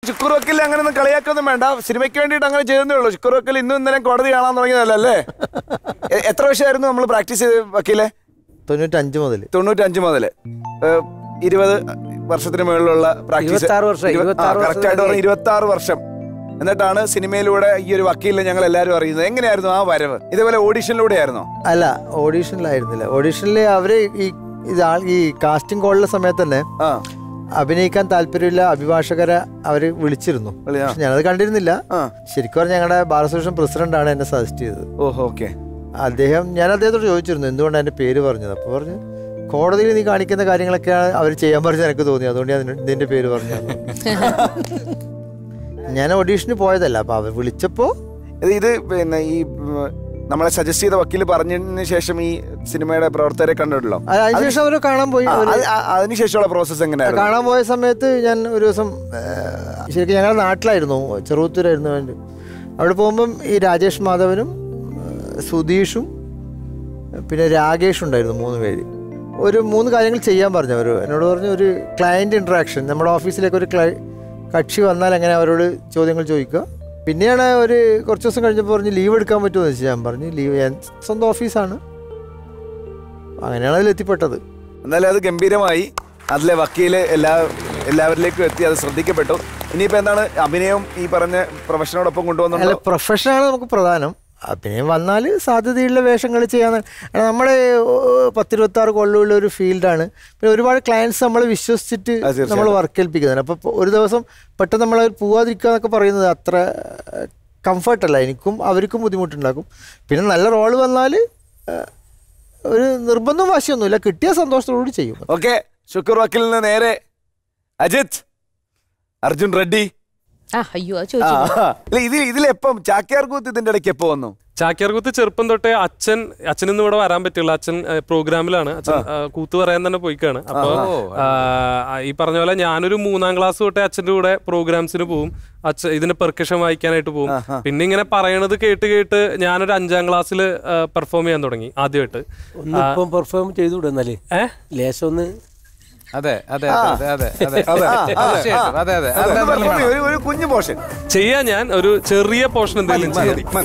ശുക്ർ വക്കീൽ അങ്ങനെ ഒന്നും കളിയാക്കൊന്നും വേണ്ട സിനിമയ്ക്ക് വേണ്ടിയിട്ട് അങ്ങനെ ചെയ്യുന്നേ ഉള്ളൂ ശുക്ർ വക്കീൽ ഇന്നും ഇന്നലെ കോടതി കാണാൻ തുടങ്ങിയതല്ലേ എ- എത്ര വർഷമായിരുന്നു നമ്മൾ പ്രാക്ടീസ് ചെയ്ത് വക്കീലെ തൊണ്ണൂറ്റഞ്ച് മുതൽ തൊണ്ണൂറ്റഞ്ച് മുതല് ഏഹ്, ഇരുപത് വർഷത്തിന് മുകളിലുള്ള പ്രാക്ടീസ് ഇരുപത്താറ് വർഷം, ഇരുപത്താറ് കറക്റ്റ് ആയിട്ട് പറഞ്ഞ വർഷം ഇരുപത്തി ആറ് വർഷം എന്നിട്ടാണ് സിനിമയിലൂടെ ഈ ഒരു വക്കീലിനെ ഞങ്ങൾ എല്ലാവരും അറിയുന്നത് എങ്ങനെയായിരുന്നു ആ വരവ് ഇതേപോലെ ഓഡിഷനിലൂടെ ആയിരുന്നോ അല്ല ഓഡീഷനിലായിരുന്നില്ല ഓഡീഷനിൽ അവര് ഈ ഇത് ആൾ- ഈ കാസ്റ്റിംഗ് കോളിലെ സമയത്ത് തന്നെ ആ അഭിനയിക്കാൻ താല്പര്യമില്ല അഭിഭാഷകരെ അവര് വിളിച്ചിരുന്നു വിളി- ആ. പക്ഷെ ഞാനത് കണ്ടിരുന്നില്ല ആ. ശരിക്കും പറഞ്ഞാൽ ഞങ്ങളുടെ ബാർ അസോസിയേഷൻ പ്രസിഡന്റാണ് എന്നെ സജസ്റ്റ് ചെയ്തത് ഓഹോ ഓക്കെ അദ്ദേഹം ഞാൻ അദ്ദേഹത്തോട് ചോദിച്ചിരുന്നു എന്തുകൊണ്ടാണ് എൻ്റെ പേര് പറഞ്ഞത് അപ്പോൾ പറഞ്ഞു കോടതിയിൽ നീ കാണിക്കുന്ന കാര്യങ്ങളൊക്കെയാണ് അവർ ചെയ്യാൻ പറഞ്ഞത് എനിക്ക് തോന്നി അതുകൊണ്ട് ഞാൻ നിന്നെ- നിന്റെ പേര് പറഞ്ഞു ഞാൻ ഓഡീഷന് പോയതല്ല അപ്പോൾ അവർ വിളിച്ചപ്പോൾ ഇത് ഇത് പിന്നെ ഈ ഉം, നമ്മളെ സജസ്റ്റ് ചെയ്ത വക്കീൽ പറഞ്ഞതിന് ശേഷം ഈ സിനിമയുടെ പ്രവർത്തകരെ കണ്ടിട്ടുള്ളോ അതിനുശേഷം അവർ കാണാൻ പോയി ആ, അവര് അത് ആ- അതിനുശേഷമുള്ള പ്രോസസ്സ് എങ്ങനെയായിരുന്നു കാണാൻ പോയ സമയത്ത് ഞാൻ ഒരു ദിവസം ആ, ശരിക്കും ഞങ്ങളുടെ നാട്ടിലായിരുന്നു ചെറുത്തൂരായിരുന്നു വേണ്ടി അവിടെ പോകുമ്പം ഈ രാജേഷ് മാധവനും ആ, സുധീഷും പിന്നെ രാകേഷും ഉണ്ടായിരുന്നു മൂന്ന് പേര് ഒരു മൂന്ന് കാര്യങ്ങൾ ചെയ്യാൻ പറഞ്ഞു അവർ എന്നോട് പറഞ്ഞു ഒരു ക്ലയൻറ്റ് ഇൻട്രാക്ഷൻ നമ്മുടെ ഓഫീസിലേക്ക് ഒരു ക്ലൈ കക്ഷി വന്നാൽ എങ്ങനെ അവരോട് ചോദ്യങ്ങൾ ചോദിക്കുക പിന്നെയാണ് ഒരു കുറച്ച് ദിവസം കഴിഞ്ഞപ്പോൾ പറഞ്ഞ് ലീവ് എടുക്കാൻ പറ്റുമോ എന്ന് വെച്ചാൽ ഞാൻ പറഞ്ഞു ലീവ് ഞാൻ സ്വന്തം ഓഫീസാണ് അങ്ങനെയാണ് അതിൽ എത്തിപ്പെട്ടത് എന്നാലും അത് ഗംഭീരമായി അതിലെ വക്കീല് എല്ലാ എല്ലാവരിലേക്കും എത്തി അത് ശ്രദ്ധിക്കപ്പെട്ടു ഇനിയിപ്പോ എന്താണ് അഭിനയം ഈ പറഞ്ഞ പ്രൊഫഷനോടൊപ്പം അല്ല കൊണ്ടുവന്നുണ്ടോ പ്രൊഫഷനാണ് നമുക്ക് പ്രധാനം അഭിനയം വന്നാൽ സാധ്യതയുള്ള വേഷങ്ങൾ ചെയ്യാന്ന് നമ്മുടെ പത്തിരുപത്തി ആറ് കൊല്ലമുള്ള ഒരു ഫീൽഡാണ് പിന്നെ ഒരുപാട് ക്ലയൻസ് നമ്മളെ വിശ്വസിച്ചിട്ട് അത് തീർച്ചയായിട്ടും. നമ്മൾ വർക്ക് ഏൽപ്പിക്കുന്നുണ്ട് അപ്പോൾ ഒരു ദിവസം പെട്ടെന്ന് നമ്മൾ പോവാതിരിക്കുക എന്നൊക്കെ പറയുന്നത് അത്ര കംഫർട്ടല്ല എനിക്കും അവർക്കും ബുദ്ധിമുട്ടുണ്ടാക്കും പിന്നെ നല്ല റോള് വന്നാൽ ഒരു നിർബന്ധവും വാശിയൊന്നുമില്ല കിട്ടിയ സന്തോഷത്തോടുകൂടി ചെയ്യും ഓക്കെ ശുക്ർ വക്കീലിൽ നിന്ന് നേരെ അജിത് അർജുൻ റെഡ്ഡി ആ അയ്യോ അത് ആ, ചോദിച്ചു ആ. ഇല്ല, ഇതിൽ ഇതിലെപ്പം ചാക്യാർ കൂത്ത് ഇതിന്റെ ഇടയ്ക്ക് എപ്പോ വന്നു ചാക്യാർകൂത്ത് ചെറുപ്പം തൊട്ടേ അച്ഛൻ അച്ഛനൊന്നും ഇവിടെ വരാൻ പറ്റില്ല അച്ഛൻ ഏഹ്, പ്രോഗ്രാമിലാണ് അച്ഛൻ ഏഹ്, കൂത്ത് പറയാൻ തന്നെ പോയിക്കാണ് അപ്പൊ ആ, ഈ പറഞ്ഞ പോലെ ഞാനൊരു മൂന്നാം ക്ലാസ് തൊട്ടേ അച്ഛന്റെ കൂടെ പ്രോഗ്രാംസിന് പോവും അച്ഛൻ ഇതിന് പെർക്കഷൻ വായിക്കാനായിട്ട് പോവും പിന്നെ ഇങ്ങനെ പറയണത് കേട്ട് കേട്ട് ഞാനൊരു അഞ്ചാം ക്ലാസ്സിൽ പെർഫോം ചെയ്യാൻ തുടങ്ങി ആദ്യമായിട്ട് ഒന്ന് ഇപ്പം പെർഫോം ചെയ്തുകൂടെ എന്നാലേ ഏഹ് ലേശം ഒന്ന് അതെ അതെ അതെ അതെ അതെ അതെ തീർച്ചയായിട്ടും അതെ അതെ അതൊന്ന് അതെ perform ചെയ്യ്. ഒരു- ഒരു കുഞ്ഞു പോർഷൻ ചെയ്യാൻ ഞാൻ ഒരു ചെറിയ പോർഷൻ എന്തെങ്കിലും ചെയ്യാം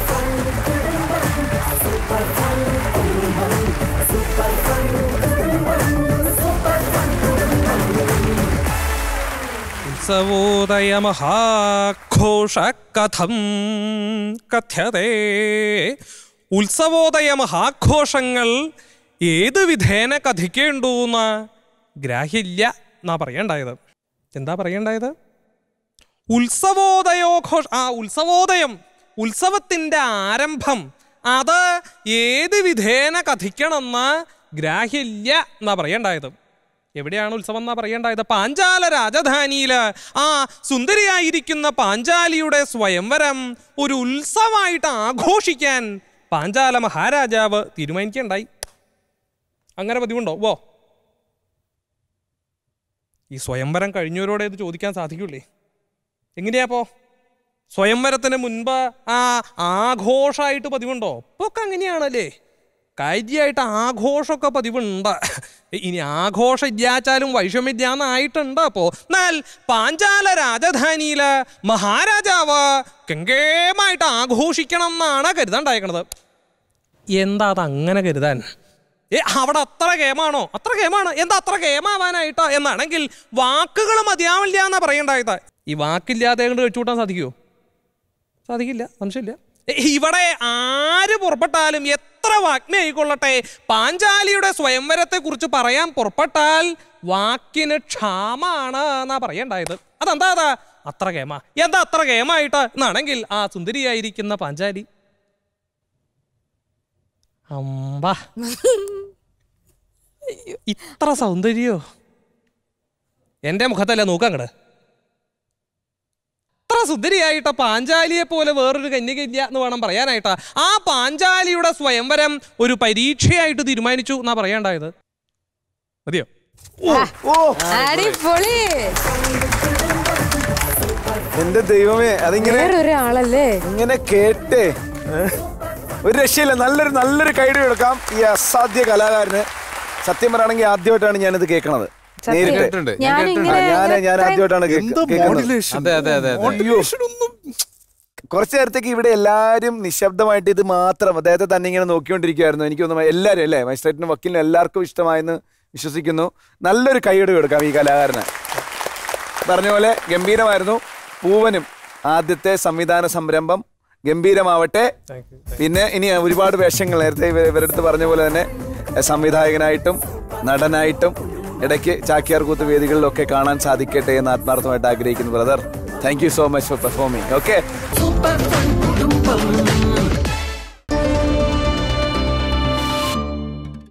ഉത്സവോദയമഹാഘോഷകഥം കഥ്യതേ ഉത്സവോദയ മഹാഘോഷങ്ങൾ ഏത് വിധേന കഥിക്കേണ്ടൂന്ന് ഗ്രാഹ്യമില്ല എന്നാ പറയണ്ടായത് എന്താ പറയണ്ടായത് ഉത്സവോദയോഘോഷ ആ ഉത്സവോദയം ഉത്സവത്തിന്റെ ആരംഭം അത് ഏത് വിധേന കഥിക്കണമെന്ന് ഗ്രാഹ്യമില്ല എന്നാ പറയണ്ടായത് എവിടെയാണ് ഉത്സവം എന്നാ പറയേണ്ടായത് പാഞ്ചാല രാജധാനിയില് ആ സുന്ദരിയായിരിക്കുന്ന പാഞ്ചാലിയുടെ സ്വയംവരം ഒരു ഉത്സവമായിട്ട് ആഘോഷിക്കാൻ പാഞ്ചാല മഹാരാജാവ് തീരുമാനിക്കുകയുണ്ടായി അങ്ങനെ പതിവുണ്ടോ വോ ഈ സ്വയംവരം കഴിഞ്ഞവരോടെ ഇത് ചോദിക്കാൻ സാധിക്കൂലേ എങ്ങനെയാപ്പോ സ്വയംവരത്തിന് മുൻപ് ആ ആഘോഷമായിട്ട് പതിവുണ്ടോ ഇപ്പൊക്കെ അങ്ങനെയാണല്ലേ കാര്യമായിട്ട് ആഘോഷമൊക്കെ പതിവുണ്ട് ഇനി ആഘോഷം ഇല്ലാച്ചാലും വൈഷമ്യജ്ഞാനായിട്ടുണ്ട് അപ്പോ എന്നാൽ പാഞ്ചാല രാജധാനിയില് മഹാരാജാവ് കെങ്കേമായിട്ട് ആഘോഷിക്കണം എന്നാണ് കരുതാണ്ടായേക്കണത് എന്താ അത് അങ്ങനെ കരുതാൻ ഏ അവിടെ അത്ര ഗെയിമാണോ അത്ര ഗെയിമാണ് എന്താ അത്ര ഗെയിമാവാനായിട്ടാ എന്നാണെങ്കിൽ വാക്കുകൾ മതിയാവില്ല എന്നാ പറയണ്ടായത് ഈ വാക്കില്ലാതെ കൊണ്ട് വെച്ചുകൂട്ടാൻ സാധിക്കുമോ സാധിക്കില്ല സംശയമില്ല ഏ, ഇവിടെ ആര് പുറപ്പെട്ടാലും എത്ര വാഗ്മി ആയിക്കൊള്ളട്ടെ പാഞ്ചാലിയുടെ സ്വയംവരത്തെ കുറിച്ച് പറയാൻ പുറപ്പെട്ടാൽ വാക്കിന് ക്ഷാമാണ് എന്നാ പറയണ്ടായത് അതെന്താ അതാ അത്ര ഗേമ എന്താ അത്ര ഗേമായിട്ട് എന്നാണെങ്കിൽ ആ സുന്ദരിയായിരിക്കുന്ന പാഞ്ചാലി അമ്പാ ഇത്ര സൗന്ദര്യോ എന്റെ മുഖത്തല്ല നോക്കങ്ങട് അത്ര സുന്ദരിയായിട്ട പാഞ്ചാലിയെ പോലെ വേറൊരു കന്യകയില്ല എന്ന് വേണം പറയാനായിട്ടാ ആ പാഞ്ചാലിയുടെ സ്വയംവരം ഒരു പരീക്ഷയായിട്ട് തീരുമാനിച്ചു എന്നാ പറയണ്ടായത് മതിയോ അടിപൊളി എന്റെ ദൈവമേ അതിങ്ങനെ വേറൊരാളല്ലേ ഇങ്ങനെ കേട്ടേ ഏ? ഒരു രക്ഷയില്ല നല്ലൊരു നല്ലൊരു കൈഡി എടുക്കാം ഈ അസാധ്യ കലാകാരന് സത്യം പറയുകയാണെങ്കിൽ ആദ്യമായിട്ടാണ് ഞാനിത് കേൾക്കണത് നേരിട്ട് കേട്ടിട്ടുണ്ട്, ഞാൻ ഞാൻ കേട്ടിട്ടുണ്ട്. ഇങ്ങനെ ഞാൻ ഞാൻ ഇത്രയും- ആദ്യമായിട്ടാണ് കേ- എന്താ കേൾക്കുന്നത് മോഡുലേഷൻ അതെ അതെ അതെ അതെ മോഡുലേഷൻ ഒന്നും കുറച്ചു നേരത്തേക്ക് ഇവിടെ എല്ലാവരും നിശബ്ദമായിട്ട് ഇത് മാത്രം അദ്ദേഹത്തെ തന്നെ ഇങ്ങനെ നോക്കിക്കൊണ്ടിരിക്കുകയായിരുന്നു എനിക്കൊന്നും എല്ലാവരും അല്ലേ മജിസ്ട്രേറ്റിനും വക്കീലിനും എല്ലാവർക്കും ഇഷ്ടമായെന്ന് വിശ്വസിക്കുന്നു നല്ലൊരു കൈയ്യടി കൊടുക്കാം ഈ കലാകാരന് പറഞ്ഞ പോലെ ഗംഭീരമായിരുന്നു പൂവനും ആദ്യത്തെ സംവിധാന സംരംഭം ഗംഭീരമാവട്ടെ പിന്നെ ഇനി ഒരുപാട് വേഷങ്ങൾ നേരത്തെ ഇവ- ഇവരുടെ അടുത്ത് പറഞ്ഞ പോലെ തന്നെ എഹ്, സംവിധായകനായിട്ടും നടനായിട്ടും ഇടയ്ക്ക് ചാക്യാർകൂത്ത് വേദികളിലൊക്കെ കാണാൻ സാധിക്കട്ടെ എന്ന് ആത്മാർത്ഥമായിട്ട് ആഗ്രഹിക്കുന്നു brother thank you so much for performing okay super fun കുടുംബം